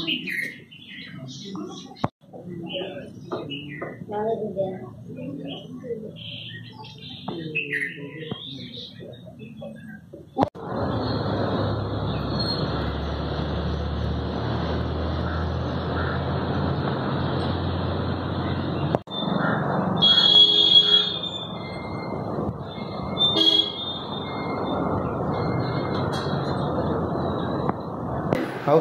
అవు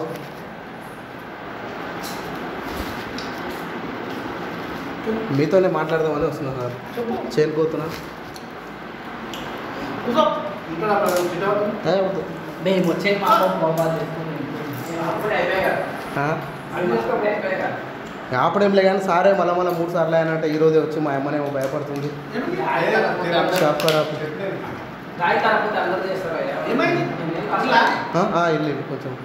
మీతోనే మాట్లాడదామని వస్తున్నాను సార్ చేరుకోతున్నా ఏ, వద్దు. మేము వచ్చే పాపం బాబాలు చేసుకుని అప్పుడే అయిపోయాయి కదా ఆ? అవి చేసుకోకపోతే అయిపోయాయి కదా ఆపడేంలే కానీ సారే మళ్ళీ మళ్ళీ మూడు సార్లు అయినంటే ఈ రోజే వచ్చి మా అమ్మనేమో భయపడుతుంది షాప్ ఖరాబ్ గాయ తరపుతే అందరూ చేస్తారు అయ్యా. ఏమైంది? నేనేం అసలా? అసలా? ఆ, ఆ, ఇల్లు ఇల్లు కొంచెం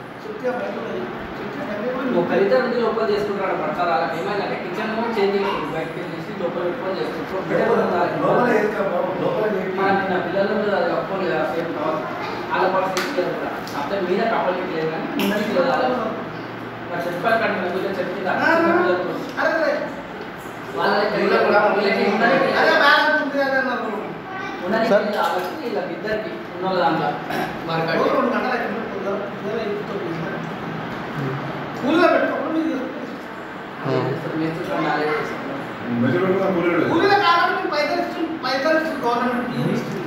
ఒకరిద్దరు నుంచి లోపల చేసుకుంటాడు పడతారు అలా ఏమైందంటే కిచెన్ చేంజ్ చేసి బయటకి వెళ్ళేసి లోపల పెట్టుకొని చేసుకుంటారు ఒకటే ఉండాలి. మన నిన్న పిల్లలు ఉండదు అది కప్పుకోండి కదా సేమ్ తర్వాత వాళ్ళ పరిస్థితి లేదు కూడా అప్పుడే మీద కప్పలకి లేదు కానీ ముందరికి లేదు అలా నాకు చెప్పాలి కానీ నేను కొంచెం చెప్పిందా చిన్న పిల్లలకు వాళ్ళ దగ్గర వీళ్ళకి ఉండడానికి లేదు. ఉండడానికి సార్. లేదు కాబట్టి వీళ్ళకి ఇద్దరికి ఉన్న వాళ్ళ దాంట్లో మరి కూల్గా పెట్టుకోకుండా మీరు ఆ. మేస్తున్నా నాలే చేస్తాను కూలీలో కావాలంటే మీరు పైసలు ఇస్తుంది పైసలు ఇస్తుంది గవర్నమెంట్ ఏమి ఇస్తుంది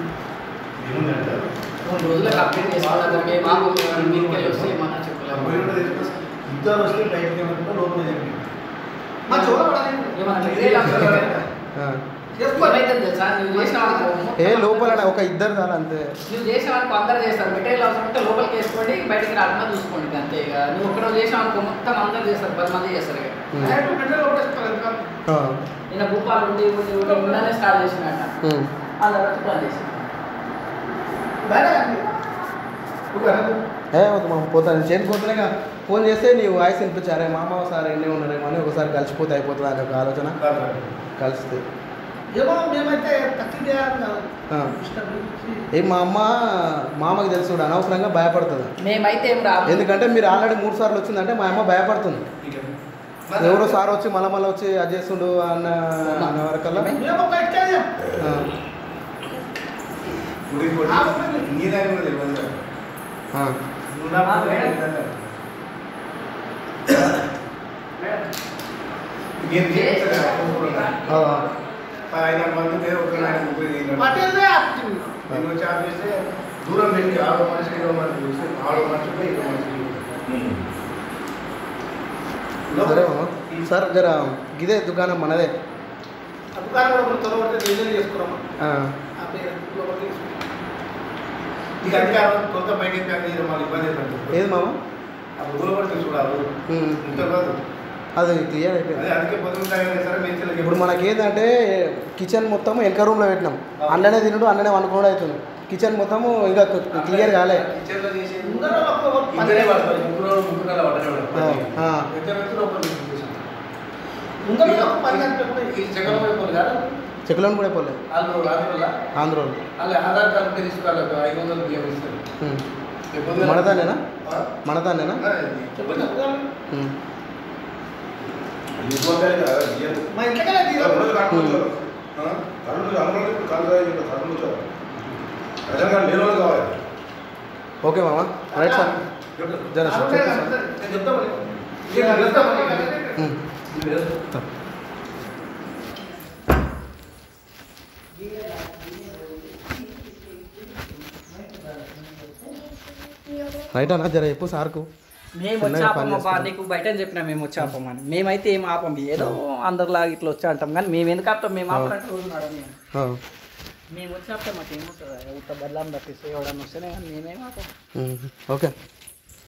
మూడు రోజులు కంప్లీట్ చేసుకోవాలి మేము మాకు మీరికి వస్తే ఏమన్నా చెప్పలేము ఇద్దరు వస్తే బయటకి వెళ్ళకుండా లోపల చెప్పి మా చూడబడాలి ఏమన్నా మెటీరియల్ అవసరం ఆ. చేసుకోవాలి ఏమైతే తెలుసా నువ్వు చేసిన వాళ్ళకు ఏ లోపల ఒక ఇద్దరు చాలు అంతే నువ్వు చేసిన వాళ్ళకి అందరు చేస్తారు మెటీరియల్ అవసరం ఉంటే లోపలికి వేసుకోండి బయటికి రాకుండా చూసుకోండి ఇక అంతే ఇక నువ్వు ఒక్కరోజు చేసిన వాళ్ళకి మొత్తం అందరు చేస్తారు పది మంది చేస్తారు ఇక ఉమ్. డైరెక్ట్ పెట్రోల్ కొట్టేస్తారు ఇంకా ఆ. నిన్న భూపాలు ఉండి ఉండి ఉండి ఉండనే స్టార్ట్ చేసినట్ట ఉమ్. ఆ తర్వాత ప్లాన్ చేసి బయట కండి. ఏ వద్దు మామ పోతాను చేరుకోతున్నాగా ఫోన్ చేస్తే నీ వాయిస్ వినిపించారే మామ ఒకసారి ఎన్ని ఉన్నారేమో అని ఒకసారి కలిసిపోతే అయిపోతుంది అనే ఒక ఆలోచన కలిస్తే ఏమో మేమైతే తక్కువ చేయాలి కాదు. ఆ. ఇష్టం గురించి. ఏ మా అమ్మ మామకి తెలుసు కూడా అనవసరంగా భయపడుతుంది మేమైతే ఏం రాదు ఎందుకంటే మీరు ఆల్రెడీ మూడు సార్లు వచ్చిందంటే మా అమ్మ భయపడుతుంది ఎవరో సార్ వచ్చి మళ్ళీ మళ్ళీ వచ్చి అది చేస్తుండు అన్న అన్న వరకల్లా మేము ఒక ఇచ్చేది ఆ. ఇంజనీర్ కూడా తెలియదు ఆ. నేను చేస్తాను ఆ. ఐదు మంది పేరు ఒక ఆయన ముగ్గురు తిన్నారు. పటేల్దే ఆపుతుంది. నేను వచ్చి ఆఫ్ చేస్తే దూరం పెట్టి ఆరో మనిషి ఏడో మనిషి చూస్తే ఆరో మనిషి పోయి ఏడో మనిషి సరే మామ సార్ జర ఇదే దుకాణం మనదే ఆ దుకాణం కూడా మనం త్వరపడితే డిజైన్ చేసుకున్నాము ఆ. ఆ పేరు లోపలికి తీసుకున్నాం. నీకు అధికారం కొత్త బయటికి కానీ ఇది మళ్ళీ ఇబ్బంది అవుతుంది ఏది మామ అప్పుడు ఊరబడితే చూడాలి ఉమ్. ఇంత కాదు అది క్లియర్ అయిపోయింది అదే అందుకే పొద్దున్న సరే మెచ్చలకి ఇప్పుడు మనకి ఏంటంటే కిచెన్ మొత్తం వెనక రూమ్లో పెట్టినాం అన్ననే తినుడు అన్ననే వండుకోవడం అవుతుంది కిచెన్ మొత్తము ఇంకా క్లియర్ కాలే కిచెన్లో చేసేది ముందర ఒక ఒక పని ఇద్దరే పడతారు ముగ్గురు ముగ్గురు అలా పడతారు ఆ. ఇద్దరు వ్యక్తులు ఒకరు చేసేది. ముందర ఒక పని కనుక కూడా ఈ జగన్ వైపు కాదు చెక్కులను కూడా అయిపోలే వాళ్ళు రాని వల్ల ఆంధ్రోలు వాళ్ళు ఆధార్ కార్డు ఉంటే తీసుకోవాలి ఐదు వందలు బియ్యం ఇస్తారు ఉమ్. రేపు పొద్దున్న- మనదానేనా ఆ? మనదానేనా ఆ, ఇది. చెప్పండి ఉదాహరణ. ఉమ్. మా ఇంట్లోకెళ్ళే తీరా ఓకే మామ రైట్ సార్ జర సార్ అవునే చెప్పు కదా, సార్. నేను చెప్తామని. నేను చెప్తామని. ఉమ్. రైట్ అన్న జర చెప్పు సార్కు మేము చిన్నగా వచ్చి పని ఆపం చేసుకుంటాం. నీకు బయట చెప్పినా మేము వచ్చి ఆపమని మేమైతే ఏం ఆపం ఏదో అందరిలాగా ఇట్లా వచ్చి అంటాం కానీ మేము ఎందుకు ఆపుతాం మేము ఆపనట్టు రోజు నడవం మేము. ఆ. మేము వచ్చి ఆపితే మాకు ఏముంటుంది ఉత్త బల్లం తప్పిస్తే ఎవడన్నా వస్తేనే కానీ మేమేం ఆపం ఉమ్. ఓకే